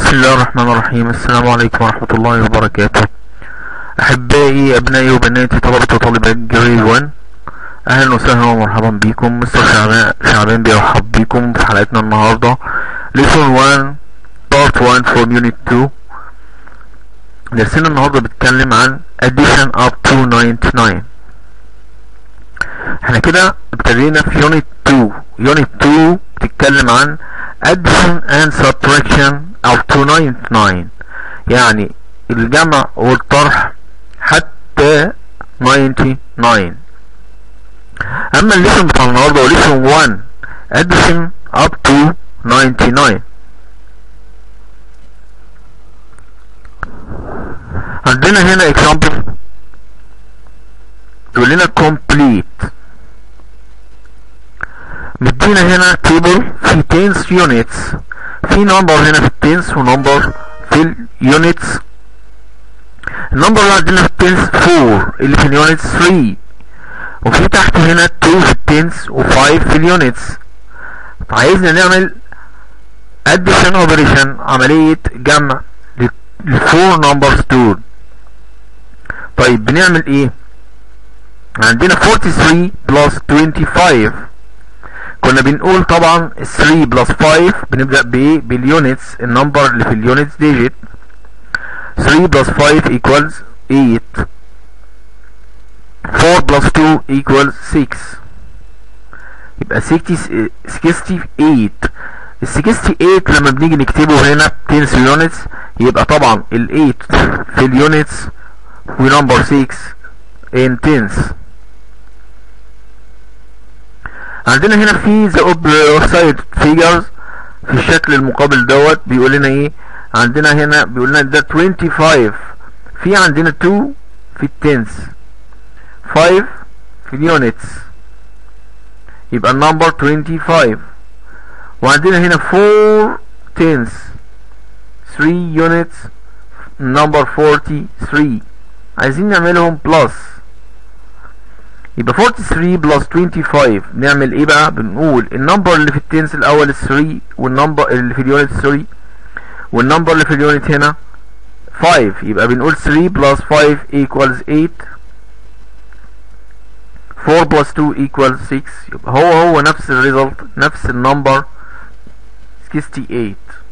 بسم الله الرحمن الرحيم السلام عليكم ورحمة الله وبركاته أحبائي أبنائي وبناتي طلبة وطالبات جريد 1 أهلا وسهلا ومرحبا بكم مستر شعبان شعبان بيرحب بكم في حلقتنا النهاردة lesson 1 part 1 from unit 2 درسنا النهاردة بيتكلم عن addition up to 99 احنا كده ابتدينا في unit 2 unit 2 بتتكلم عن addition and subtraction up to 99 يعني الجمع والطرح حتى 99 اما الليسون بتاع النهارده هو ليسون 1 addition up to 99 عندنا هنا example يقول لنا complete مدينا هنا table في tens units في number هنا في التنس ونمبر في اليونتس النمبر اللي عندنا في التنس 4 اللي في اليونتس 3 وفي تحت هنا 2 في التنس و5 في اليونتس فعايزنا نعمل addition operation عملية جمع للفور نمبرز دول طيب بنعمل ايه عندنا 43 بلس 25 كنا بنقول طبعا 3 بلس 5 بنبدأ بايه باليونتس النمبر اللي في اليونتس ديجيت 3 بلس 5 equals 8 4 بلس 2 equals 6 يبقى 60 68 ال 68 لما بنيجي نكتبه هنا 10 يونتس يبقى طبعا ال 8 في اليونتس ونمبر 6 in tens عندنا هنا في the opposite figures في الشكل المقابل دوت بيقول لنا ايه عندنا هنا بيقول لنا ده 25 في عندنا 2 في التنس 5 في اليونتس يبقى النمبر 25 وعندنا هنا 4 تنس 3 يونتس نمبر 43 عايزين نعملهم بلس يبقى 43 بلس 25 نعمل ايه بقى بنقول النمبر اللي في التنس الاول 3 والنمبر اللي في اليونت 3 والنمبر اللي في اليونت هنا 5 يبقى بنقول 3 بلس 5 equals 8 4 بلس 2 equals 6 يبقى هو هو نفس الريزلت نفس النمبر 68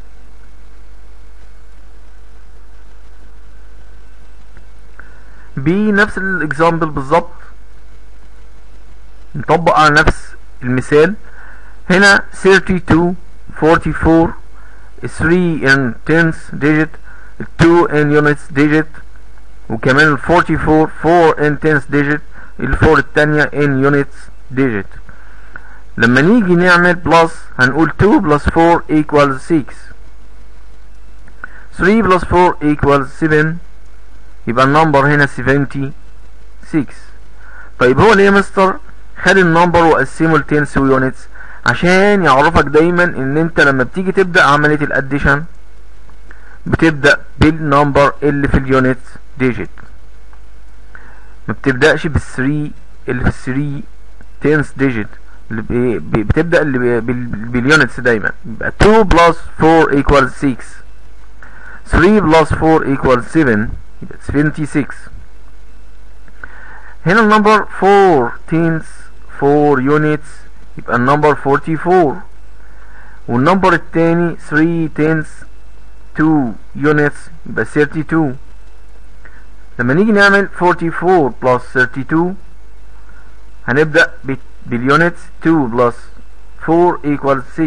بي نفس الاكزامبل بالظبط نطبق على نفس المثال هنا 32 44 3 in tens digit 2 in units digit وكمان ال 44 4 in tens digit ال 4 التانية in units digit لما نيجي نعمل بلس هنقول 2 plus 4 equals 6 3 plus 4 equals 7 يبقى النمبر هنا 76 طيب هو ليه يا مستر خد النمبر وقسمه لتنس ويونتس عشان يعرفك دايما ان انت لما بتيجي تبدأ عملية الاديشن بتبدأ بالنمبر اللي في اليونتس ديجيت ما بتبدأش بالثري اللي في الثري تنس ديجيت اللي بتبدأ اللي باليونتس دايما يبقى 2 بلس 4 equals 6 3 بلس 4 equals 7 يبقى 76 هنا النمبر 4 تنس 4 يونتس يبقى النمبر 44 والنمبر التاني 3 تنس 2 يونتس يبقى 32 لما نيجي نعمل 44 بلس 32 هنبدأ باليونتس 2 بلس 4 equals 6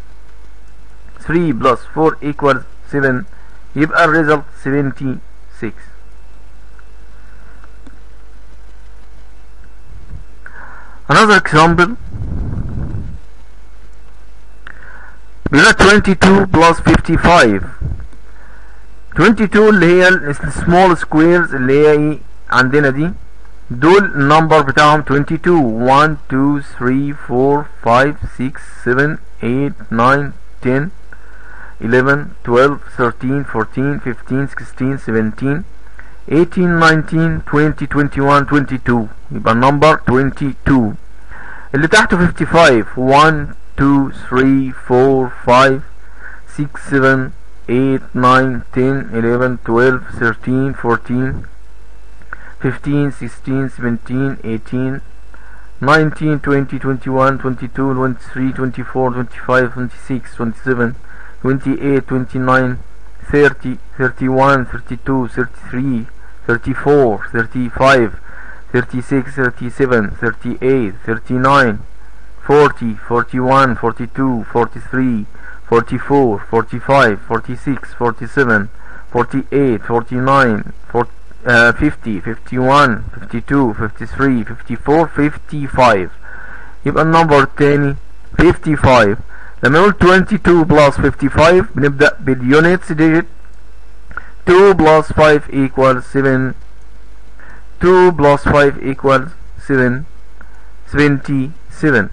3 بلس 4 equals 7 يبقى الريزلت 76 Another example بيقول 22 plus 55 22 اللي هي السمول سكويرز اللي هي ايه عندنا دي دول النمبر بتاعهم 22 1 2 3 4 5 6 7 8 9 10 11 12 13 14 15 16 17 18 19 20 21 22 يبقى النمبر 22 اللي تحته 55 1 2 3 4 5 6 7 8 9 10 11 12 13 14 15 16 17 18 19 20 21 22 23 24 25 26 27 28 29 30 31 32 33 34 35 36 37 38 39 40 41 42 43 44 45 46 47 48 49 40, uh, 50 51 52 53 54 55 يبقى النمبر التاني 55 لما نقول 22 plus 55 بنبدأ بالunits digit 2 plus 5 equals 7 2 plus 5 equals 7 77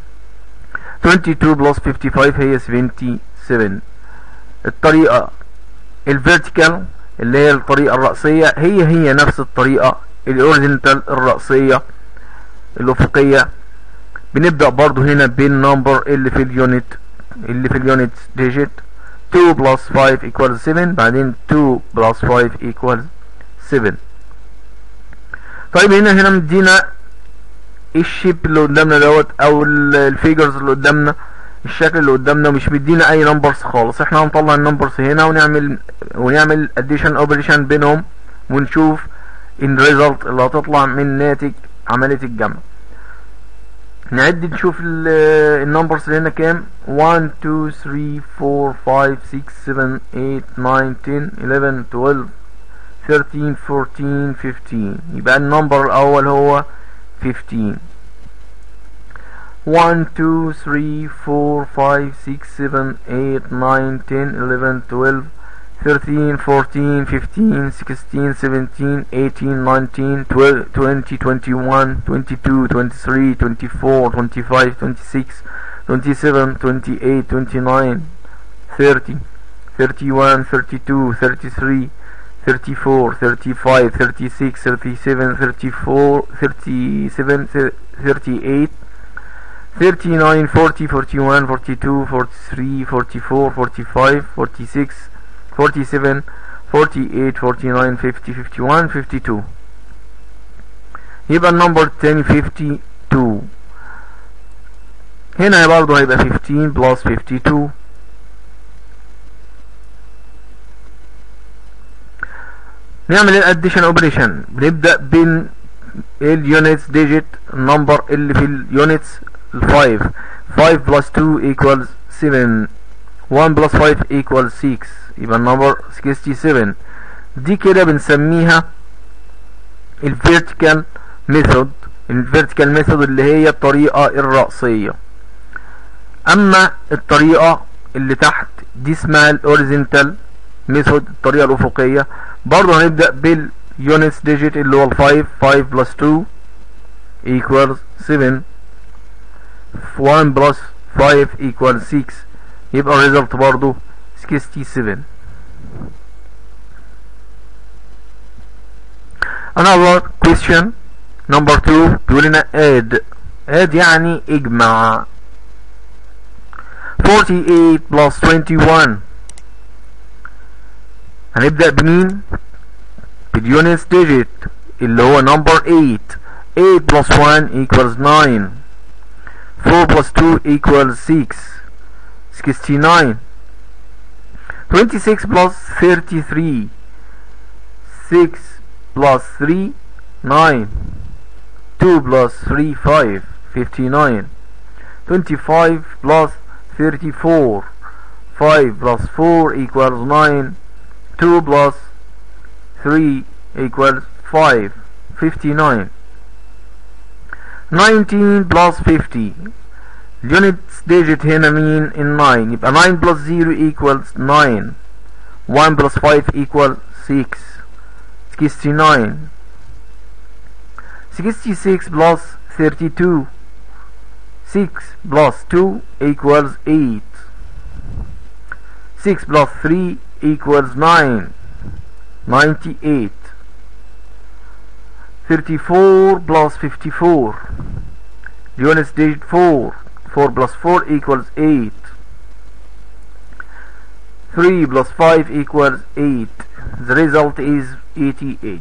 22 plus 55 هي 77 الطريقة الفيرتيكال اللي هي الطريقة الرأسية هي هي نفس الطريقة الاوريزنتال الرأسية الأفقية بنبدأ برضو هنا بالنمبر اللي في اليونت اللي في اليونت ديجيت 2 plus 5 equals 7 بعدين 2 plus 5 equals 7 طيب هنا هنا مدينا الشيب اللي قدامنا دوت او الفيجرز اللي قدامنا الشكل اللي قدامنا مش مدينا اي نمبرز خالص احنا هنطلع النمبرز هنا ونعمل ونعمل اديشن اوبريشن بينهم ونشوف الريزلت اللي هتطلع من ناتج عملية الجمع نعد نشوف النمبرز اللي هنا كام 1 2 3 4 5 6 7 8 9 10 11 12 13 14 15 يبقى النمبر الاول هو 15 1 2 3 4 5 6 7 8 9 10 11 12 13 14 15 16 17 18 19 12 20 21 22 23 24 25 26 27 28 29 30 31 32 33 34 35 36 37 34 37 38 39 40 41 42 43 44 45 46 47 48 49 50 51 52 يبقى النمبر التاني 52 هنا برضه هيبقى 15 plus 52 نعمل الاديشن اوبريشن بنبدأ بين اليونتس ديجيت النمبر اللي في اليونتس 5 5 plus 2 equals 7 1 plus 5 equals 6 يبقى النمبر 67 دي كده بنسميها الفيرتيكال ميثود الفيرتيكال ميثود اللي هي الطريقة الرأسية اما الطريقة اللي تحت دي اسمها الاوريزنتال ميثود الطريقة الافقية برضه هنبدأ باليونتس ديجيت اللي هو ال 5 5 plus 2 equals 7 1 plus 5 equals 6 يبقى الريزلت برضه 67 another question number 2 بيقول لنا add add يعني اجمع 48 plus 21 هنبدأ بمين باليونتس ديجيت اللي هو number 8 8 plus 1 equals 9 4 plus 2 equals 6 69 26 plus 33 6 plus 3 9 2 plus 3 5 59 25 plus 34 5 plus 4 equals 9 2 plus 3 equals 5 59 19 plus 50 اليونتس ديجيت هنا مين ال 9 يبقى 9 plus 0 equals 9 1 plus 5 equals 6 69 66 plus 32 6 plus 2 equals 8 6 plus 3 equals 9 98 34 plus 54 units digit 4 4 plus 4 equals 8 3 plus 5 equals 8 the result is 88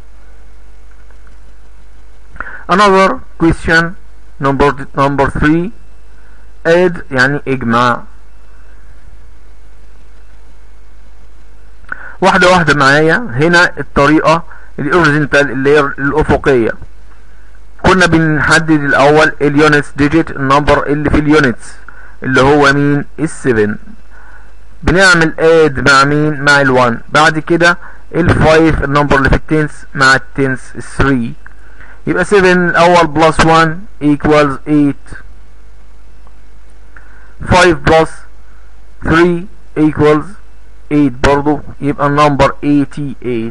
another question number number 3 add يعني اجمع واحدة واحدة معايا هنا الطريقة الاوريزنتال اللي هي الافقية كنا بنحدد الاول اليونتس ديجيت النمبر اللي في اليونتس اللي هو مين السفن بنعمل اد مع مين مع ال1 بعد كده ال5 النمبر اللي في التنس مع التنس 3 يبقى 7 الاول بلس 1 equals 8 5 بلس 3 equals 8 برضو يبقى النمبر 88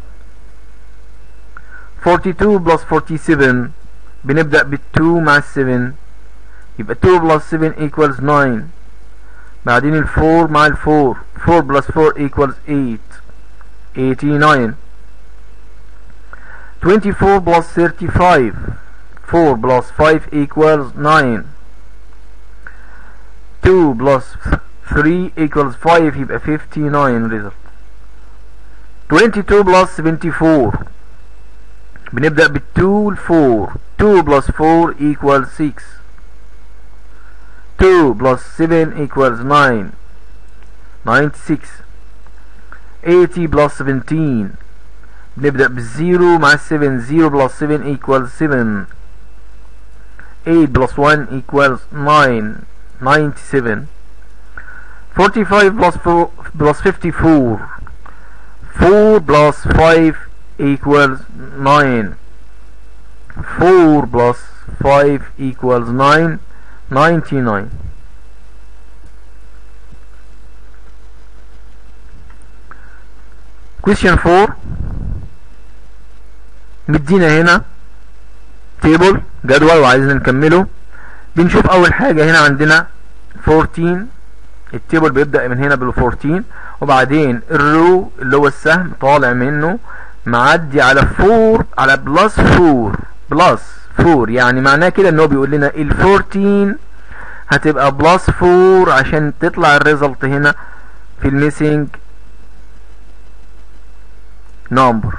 42 بلس 47 بنبدأ بال2 مع ال7 يبقى 2 بلس 7 equals 9 بعدين ال4 مع ال4 4 بلس 4 equals 8 89 24 plus 35 4 plus 5 equals 9 2 plus 3 equals 5 يبقى 59 result 22 plus 74 بنبدأ بال 2 وال 4 2 plus 4 equals 6 2 plus 7 equals 9 96 80 plus 17 بنبدأ بالزيرو مع السفن زيرو بلس سفن equals 7 8 plus 1 equals 9 97 45 plus 4 plus 54 4 plus 5 equals 9 4 plus 5 equals 9 99 question 4 مدينا هنا تيبل جدول وعايزين نكمله بنشوف اول حاجة هنا عندنا 14 التيبل بيبدأ من هنا بال 14 وبعدين الرو اللي هو السهم طالع منه معدي على 4 على بلس 4 بلس 4 يعني معناه كده ان هو بيقول لنا ال 14 هتبقى بلس 4 عشان تطلع الريزلت هنا في الميسنج نمبر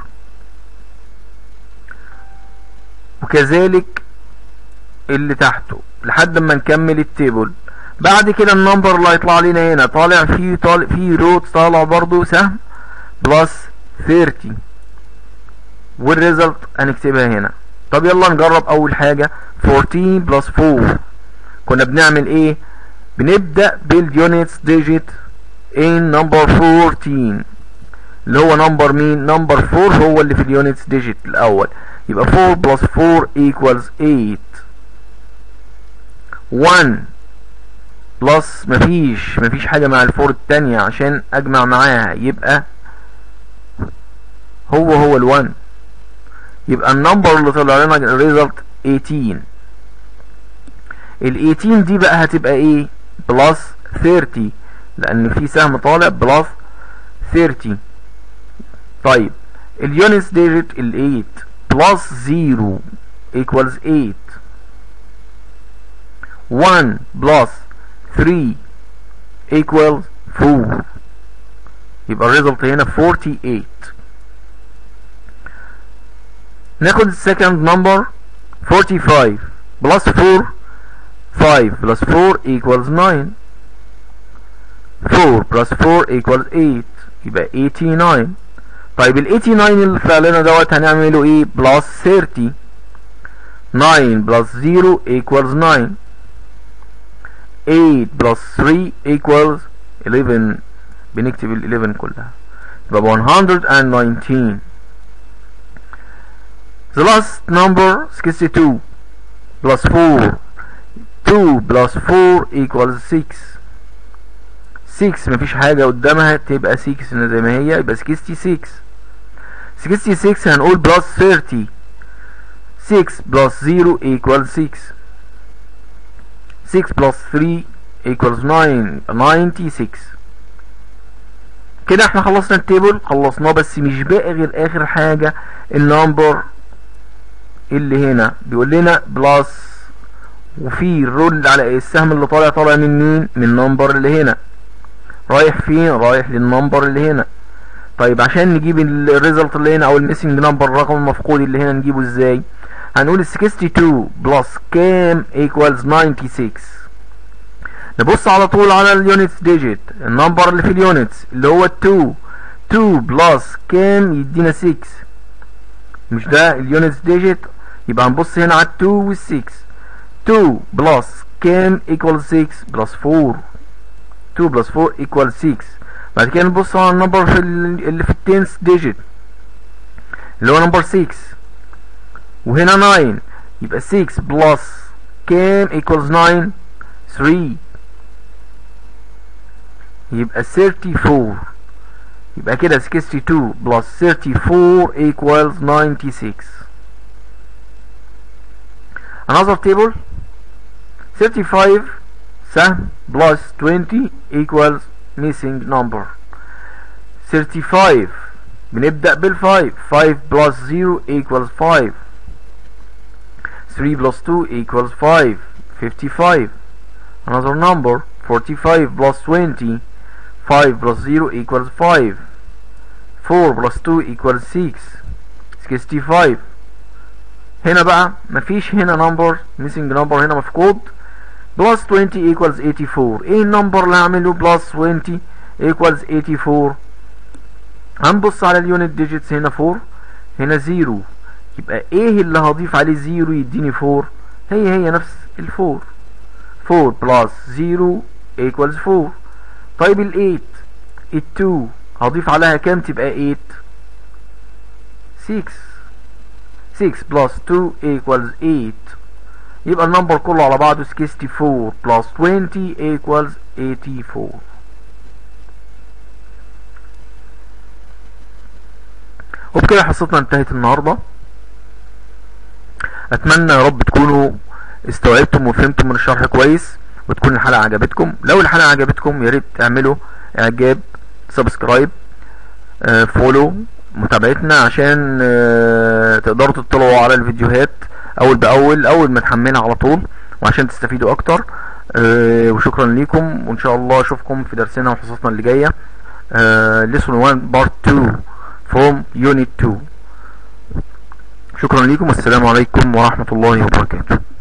وكذلك اللي تحته لحد ما نكمل التيبل بعد كده النمبر اللي هيطلع لنا هنا طالع فيه طالع فيه روت طالع برضو سهم بلس 30 والريزلت هنكتبها هنا طب يلا نجرب اول حاجة 14 بلس 4 كنا بنعمل ايه بنبدأ باليونتس ديجيت in number 14 اللي هو نمبر مين نمبر 4 هو اللي في اليونتس ديجيت الاول يبقى 4 بلس 4 equals 8 1 بلس مفيش مفيش حاجة مع الفور التانية عشان اجمع معاها يبقى هو هو ال1 يبقى النمبر اللي طلع لنا الريزلت 18 ال 18 دي بقى هتبقى ايه بلس 30 لان في سهم طالع بلس 30 طيب اليونتس ديجيت ال 8 plus 0 equals 8 1 plus 3 equals 4 يبقى الريزلت هنا 48 ناخد السكند نمبر 45 plus 4 5 plus 4 equals 9 4 plus 4 equals 8 يبقى 89 طيب ال 89 اللي طلع لنا دوت هنعمله ايه بلس 30 9 بلس 0 equals 9 8 بلس 3 equals 11 بنكتب ال 11 كلها يبقى 119 The last number 62 plus 4 2 plus 4 equals 6 6 مفيش حاجة قدامها تبقى 6 زي ما هي يبقى 66 66 هنقول بلس 30 6 بلس 0 equals 6 6 بلس 3 equals 9 96 كده احنا خلصنا التيبل خلصناه بس مش باقي غير اخر حاجة النمبر اللي هنا بيقول لنا بلس وفي الرول على السهم اللي طالع طالع من مين من النمبر اللي هنا رايح فين رايح للنمبر اللي هنا طيب عشان نجيب الريزلت اللي هنا او الميسنج نمبر الرقم المفقود اللي هنا نجيبه ازاي هنقول 62 بلس كام equals 96 نبص على طول على اليونتس ديجيت النمبر اللي في اليونتس اللي هو 2 2 بلس كام يدينا 6 مش ده اليونتس ديجيت يبقى هنبص هنا على 2 وال 6 2 بلس كام equals 6 بلس 4 2 بلس 4 equals 6 بعد كده نبص على النمبر في اللي في التنس ديجيت اللي هو نمبر 6 وهنا 9 يبقى 6 بلس كام equals 9 3 يبقى 34 يبقى كده 62 بلس 34 equals 96 another table 35 سهم plus 20 equals missing number 35 بنبدأ بال 5 5 plus 0 equals 5 3 plus 2 equals 5 55 another number 45 plus 20 5 plus 0 equals 5 4 plus 2 equals 6 65 هنا بقى مفيش هنا number missing number هنا مفقود plus 20 equals 84 ايه النمبر اللي هعمله plus 20 equals 84 هنبص على اليونت ديجيتس هنا 4 هنا 0 يبقى ايه اللي هضيف عليه 0 يديني 4 هي هي نفس ال 4 4 plus 0 equals 4 طيب ال 8 ال 2 هضيف عليها كام تبقى 8 6 6 plus 2 equals 8 يبقى النمبر كله على بعضه 64 plus 20 equals 84 وبكده حصتنا انتهت النهاردة اتمنى يا رب تكونوا استوعبتم وفهمتم من الشرح كويس وتكون الحلقة عجبتكم لو الحلقة عجبتكم يا ريت تعملوا اعجاب سبسكرايب آه، فولو متابعتنا عشان آه، تقدروا تطلعوا على الفيديوهات اول باول اول ما نحملها على طول وعشان تستفيدوا اكتر آه، وشكرا ليكم وان شاء الله اشوفكم في درسنا وحصصنا اللي جايه lesson 1 part 2 from unit 2 شكرا ليكم والسلام عليكم ورحمة الله وبركاته